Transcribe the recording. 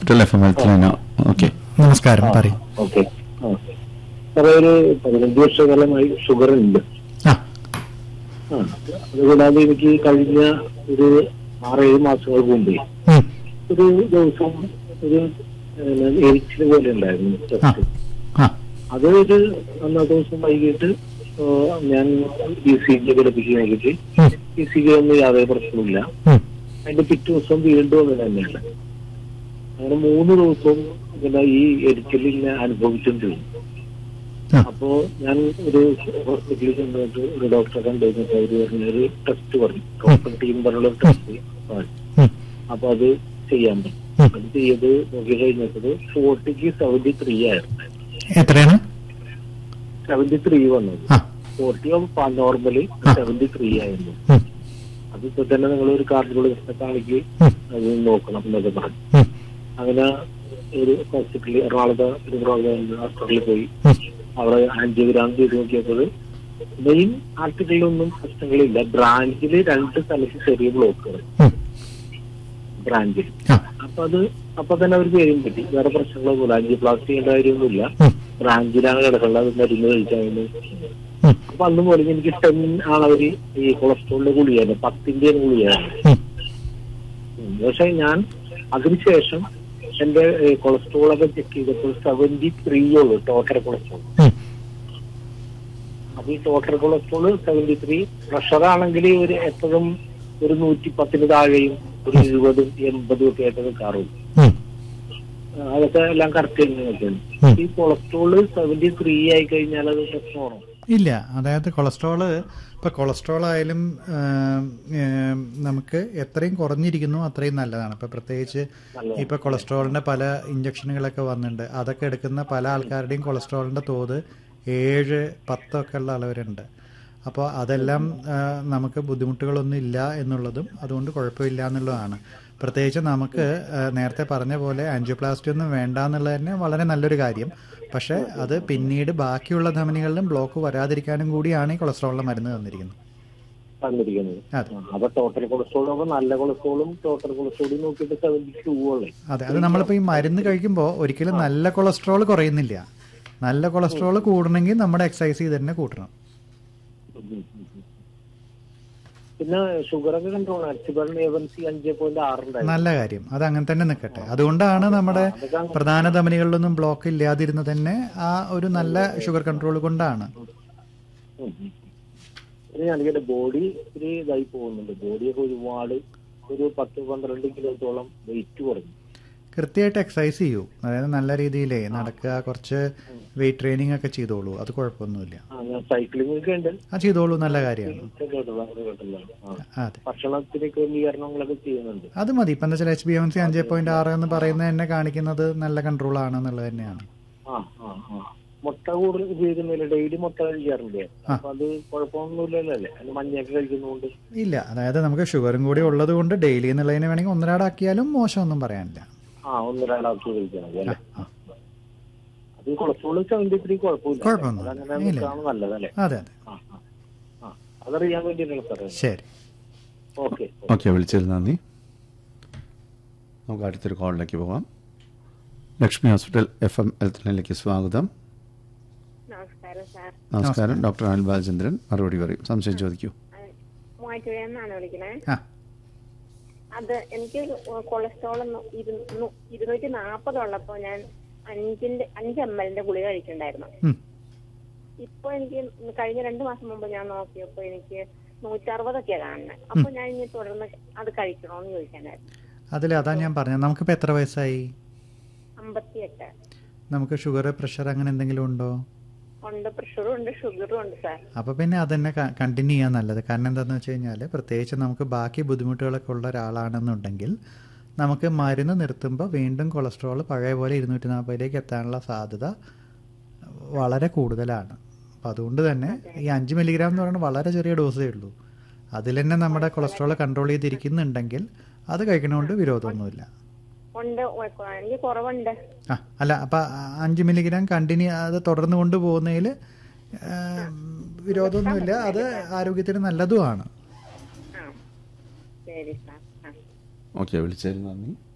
Hospital F M health ലൈന okay നമസ്കാരം പറയും ഓക്കെ സാറേ ഒരു പതിനഞ്ച് വർഷകാലമായി ഷുഗർ ഉണ്ട് ആ ആ അതുകൂടാതെ എനിക്ക് കഴിഞ്ഞ ഒരു ആറേഴ് മാസങ്ങൾക്ക് മുമ്പേ ഉം, ഒരു ദിവസം ഒരു എരിച്ചില് പോലെ ഉണ്ടായിരുന്നു ആ ടെസ്റ്റ് ആ അത് ഒരു അന്നത്തെ ദിവസം വൈകിട്ട് ആ, ഞാൻ ഇ സി ജി ഘടിപ്പിച്ച് നോക്കിയിട്ട് ഉം, ഇ സി ജി ഒന്നും യാതൊരു പ്രശ്നമില്ല ഉം, അതിന്റെ പിറ്റേ ദിവസം വീണ്ടും അത് തന്നെയാണ് അങ്ങനെ മൂന്ന് ദിവസവും ഇങ്ങനെ ഈ എരിച്ചിൽ ഇങ്ങനെ അനുഭവിച്ചുകൊണ്ടിരുന്നു ആ. അപ്പോ ഞാൻ ഒരു ഹോസ്പിറ്റലിൽ ചെന്നിട്ട് ഒരു ഡോക്ടറെ കണ്ടു കഴിഞ്ഞപ്പോൾ അവര് പറഞ്ഞ ഒരു ടെസ്റ്റ് പറഞ്ഞു ഡോക്ടർ ടീം പറഞ്ഞുള്ള ടെസ്റ്റ് ഉം, അപ്പൊ അത് ചെയ്യാൻ പറ്റും ഉം. അത് ചെയ്ത് നോക്കി കഴിഞ്ഞപ്പോൾ ഫോർട്ടിക്ക് സെവന്റി ത്രീ ആയിരുന്നു എത്രയാണ് സെവന്റി ത്രീ വന്നത് ആ ഫോർട്ടി നോർമലി സെവന്റി ത്രീ ആയിരുന്നു ഉം, അതിപ്പോ തന്നെ നിങ്ങൾ ഒരു കാർഡിനോട് കാണിക്ക് ഉം, അത് നോക്കണം എന്നൊക്കെ പറഞ്ഞു ഉം, അങ്ങനെ ഒരു ഹോസ്പിറ്റലിൽ എറണാകുളത്ത് ഒരു പ്രോഗ്രാം ഹോസ്പിറ്റലിൽ പോയി ഉം, അവിടെ ആൻജിയോഗ്രാം ചെയ്ത് നോക്കിയപ്പോൾ മെയിൻ ആർട്ടിക്കിളിലൊന്നും പ്രശ്നങ്ങളില്ല ബ്രാഞ്ചിൽ രണ്ട് സ്ഥലത്ത് ചെറിയ ബ്ലോക്കുകൾ ഉം. ബ്രാഞ്ചിൽ ആ അപ്പൊ അത് അപ്പൊ തന്നെ അവർക്ക് കാര്യം പറ്റി വേറെ പ്രശ്നങ്ങളൊന്നുമില്ല ആൻജിയോപ്ലാസ്റ്റി ചെയ്യേണ്ട കാര്യമൊന്നുമില്ല ഉം, ബ്രാഞ്ചിലാണ് കിടക്കേണ്ടത് അത് മരുന്ന് കഴിച്ചാൽ ഉം, അപ്പൊ അന്ന് പോലെ എനിക്ക് ടെൻ ആണ് അവര് ഈ കൊളസ്ട്രോളിന്റെ ഗുളിയാണ് പത്തിന്റെ ഗുളിയാണ് ഉം, ഉം. പക്ഷെ ഞാൻ അതിനുശേഷം എന്റെ കൊളസ്ട്രോൾ ഒക്കെ ചെക്ക് ചെയ്തപ്പോൾ സെവന്റി ത്രീ ഉള്ളൂ ടോട്ടൽ കൊളസ്ട്രോൾ ഉം, അപ്പൊ ഈ total cholesterol seventy three pressure ആണെങ്കിൽ ഒരു എപ്പോഴും ഒരു നൂറ്റി പത്തിന് താഴെയും ഒരു എഴുപതും എൺപതും ഒക്കെ ആയിട്ട് നിൽക്കാറുള്ളൂ ഉം, അതൊക്കെ എല്ലാം കറക്റ്റ് ചെയ്യുന്നതൊക്കെയാണ് ഉം. ഈ കൊളസ്ട്രോൾ സെവന്റി ത്രീ ആയി കഴിഞ്ഞാൽ അത് പ്രശ്നമാണോ ഇല്ല അതായത് കൊളസ്ട്രോള് ഇപ്പൊ കൊളസ്ട്രോൾ ആയാലും ഏം, ഏം, നമുക്ക് എത്രയും കുറഞ്ഞിരിക്കുന്നു അത്രയും നല്ലതാണ് ഇപ്പൊ പ്രത്യേകിച്ച് ഇപ്പൊ കൊളസ്ട്രോളിന്റെ പല ഇഞ്ചക്ഷനുകളൊക്കെ വന്നിട്ടുണ്ട് അതൊക്കെ എടുക്കുന്ന പല ആൾക്കാരുടെയും കൊളസ്ട്രോളിന്റെ തോത് ഏഴ് പത്തൊക്കെ ഉള്ള അളവരുണ്ട് അപ്പോൾ അതെല്ലാം ആ, നമുക്ക് ബുദ്ധിമുട്ടുകളൊന്നും ഇല്ല എന്നുള്ളതും അതുകൊണ്ട് കുഴപ്പമില്ല എന്നുള്ളതാണ് പ്രത്യേകിച്ച് നമുക്ക് ആ, നേരത്തെ പറഞ്ഞ പോലെ ആൻജിയോപ്ലാസ്റ്റി ഒന്നും വേണ്ട എന്നുള്ളത് തന്നെ വളരെ നല്ലൊരു കാര്യം പക്ഷേ അത് പിന്നീട് ബാക്കിയുള്ള ധമനികളിലും ബ്ലോക്ക് വരാതിരിക്കാനും കൂടിയാണ് ഈ കൊളസ്ട്രോളിന്റെ മരുന്ന് തന്നിരിക്കുന്നത് തന്നിരിക്കുന്നത് അതെ. ആ, അപ്പൊ ടോട്ടൽ കൊളസ്ട്രോൾ ആകുമ്പോൾ നല്ല കൊളസ്ട്രോളും ടോട്ടൽ കൊളസ്ട്രോളും നോക്കിയിട്ട് സെവന്റി ടു ഉള്ളേ അതെ അത് നമ്മളിപ്പോൾ ഈ മരുന്ന് കഴിക്കുമ്പോൾ ഒരിക്കലും നല്ല കൊളസ്ട്രോൾ കുറയുന്നില്ല നല്ല കൊളസ്ട്രോൾ കൂടണമെങ്കിൽ നമ്മുടെ എക്സസൈസ് ചെയ്ത് തന്നെ കൂട്ടണം പിന്നെ ഷുഗർ ഒക്കെ കൺട്രോൾ അച്ചിബറിന് എവൻ സി അഞ്ച് പോയിന്റ് ആറുണ്ടായിരുന്നു നല്ല കാര്യം അത് അങ്ങനെ തന്നെ നിൽക്കട്ടെ അതുകൊണ്ടാണ് നമ്മുടെ പ്രധാന ധമനികളിലൊന്നും ബ്ലോക്ക് ഇല്ലാതിരുന്നത് തന്നെ ആ ഒരു നല്ല ഷുഗർ കൺട്രോൾ കൊണ്ടാണ് ഉം, ഉം. പിന്നെ ഞാൻ ബോഡി ഇത്തിരി ഇതായി പോകുന്നുണ്ട് ബോഡിയൊക്കെ ഒരുപാട് ഒരു പത്ത് പന്ത്രണ്ട് കിലോത്തോളം വെയിറ്റ് കുറഞ്ഞു കൃത്യമായിട്ട് എക്സസൈസ് ചെയ്യൂ അതായത് നല്ല രീതിയിലേ നടക്കുക കുറച്ച് വെയിറ്റ് ട്രെയിനിങ് ഒക്കെ ചെയ്തോളൂ അത് കുഴപ്പമൊന്നുമില്ല ആ ഞാൻ സൈക്ലിംഗ് ഒക്കെ ഉണ്ട് ആ ചെയ്തോളൂ നല്ല കാര്യമാണ് ഒക്കെ കേട്ടുള്ള അത് കേട്ടില്ല ആ അതെ ഭക്ഷണത്തിന് ക്രമീകരണങ്ങളൊക്കെ ചെയ്യുന്നുണ്ട് അത് മതി ഇപ്പം എന്താ വെച്ചാൽ എച്ച് ബി എം സി അഞ്ച് പോയിന്റ് ആറ് എന്ന് പറയുന്നത് തന്നെ കാണിക്കുന്നത് നല്ല കൺട്രോൾ ആണ് എന്നുള്ളത് തന്നെയാണ് ആ ആ ആ മുട്ട കൂടുതൽ ഉപയോഗിക്കുന്നില്ല ഡെയിലി മുട്ട കഴിക്കാറില്ലേ ആ. അപ്പൊ അത് കുഴപ്പമൊന്നുമില്ലല്ലോ അല്ലേ അതിന് മഞ്ഞയൊക്കെ കഴിക്കുന്നതുകൊണ്ട് ഇല്ല അതായത് നമുക്ക് ഷുഗറും കൂടി ഉള്ളത് കൊണ്ട് ഡെയിലി എന്നുള്ളതിന് വേണമെങ്കിൽ ഒന്നരാടാക്കിയാലും മോശമൊന്നും പറയാനില്ല ആ ഒന്നൊരാളാക്കി കഴിക്കാൻ മതി അല്ലേ ആ. അത് കൊളസ്ട്രോൾ സെവന്റി ത്രീ കുഴപ്പമില്ല കുഴപ്പമൊന്നുമില്ല. അതങ്ങനെ ഇല്ല. നിൽക്കാണ് നല്ലതല്ലേ അതെ അതെ ആ ആ ആ അതറിയാൻ വേണ്ടിയിട്ടാണ് സാറേ ശരി ഓക്കെ ഓക്കെ വിളിച്ചതിൽ നന്ദി നമുക്ക് അടുത്തൊരു കോളിലേക്ക് പോകാം Lakshmi hospital F M health ലൈനിലേക്ക് സ്വാഗതം നമസ്കാരം സാർ നമസ്കാരം ഡോക്ടർ അനിൽ ബാലചന്ദ്രൻ മറുപടി പറയും സംശയം ചോദിക്കൂ മൂവാറ്റുപുഴയിൽ നിന്നാണ് വിളിക്കണേ ആ അത് എനിക്ക് കൊളസ്ട്രോൾ ഇരുന്നൂറ്റി നാൽപ്പത് ഉള്ളപ്പോ ഞാൻ അഞ്ചിന്റെ അഞ്ച് എം എല്ലിന്റെ ഗുളിക കഴിച്ചിട്ടുണ്ടായിരുന്നു ഉം. ഇപ്പൊ എനിക്ക് കഴിഞ്ഞ രണ്ടു മാസം മുമ്പ് ഞാൻ നോക്കിയപ്പോ എനിക്ക് നൂറ്ററുപതൊക്കെയാ കാണുന്നത് അപ്പൊ ഞാൻ ഇനി തുടർന്ന് അത് കഴിക്കണോന്ന് ചോദിക്കാനായിരുന്നു അതിൽ അതാ ഞാൻ പറഞ്ഞത് നമുക്കിപ്പോൾ എത്ര വയസ്സായി അമ്പത്തിയെട്ട് നമുക്ക് ഷുഗർ പ്രഷർ അങ്ങനെ എന്തെങ്കിലും ഉണ്ടോ ഉണ്ട് പ്രഷറും ഉണ്ട് ഷുഗറും ഉണ്ട് സാർ അപ്പോൾ പിന്നെ അതന്നെ കണ്ടിന്യൂ ചെയ്യാൻ നല്ലത് കാരണം എന്താണെന്ന് വെച്ച് കഴിഞ്ഞാൽ പ്രത്യേകിച്ച് നമുക്ക് ബാക്കി ബുദ്ധിമുട്ടുകളൊക്കെ ഉള്ള ഒരാളാണെന്നുണ്ടെങ്കിൽ നമുക്ക് മരുന്ന് നിർത്തുമ്പോൾ വീണ്ടും കൊളസ്ട്രോൾ പഴയ പോലെ ഇരുന്നൂറ്റി നാൽപ്പതിലേക്ക് എത്താനുള്ള സാധ്യത വളരെ കൂടുതലാണ് അപ്പം അതുകൊണ്ട് തന്നെ ഈ അഞ്ച് മില്ലിഗ്രാം എന്ന് പറയുന്നത് വളരെ ചെറിയ ഡോസേ ഉള്ളൂ അതിൽ തന്നെ നമ്മുടെ കൊളസ്ട്രോൾ കൺട്രോൾ ചെയ്തിരിക്കുന്നുണ്ടെങ്കിൽ അത് കഴിക്കണോണ്ട് വിരോധമൊന്നുമില്ല ഉണ്ട് എനിക്ക് കുറവുണ്ട് ആ അല്ല അപ്പം അഞ്ച് മില്ലിഗ്രാം കണ്ടിന്യൂ അത് തുടർന്ന് കൊണ്ടുപോകുന്നതിൽ വിരോധമൊന്നുമില്ല അത് ആരോഗ്യത്തിന് നല്ലതുമാണ് ആ ശരി സാർ ആ ഓക്കെ വിളിച്ചതിൽ നന്ദി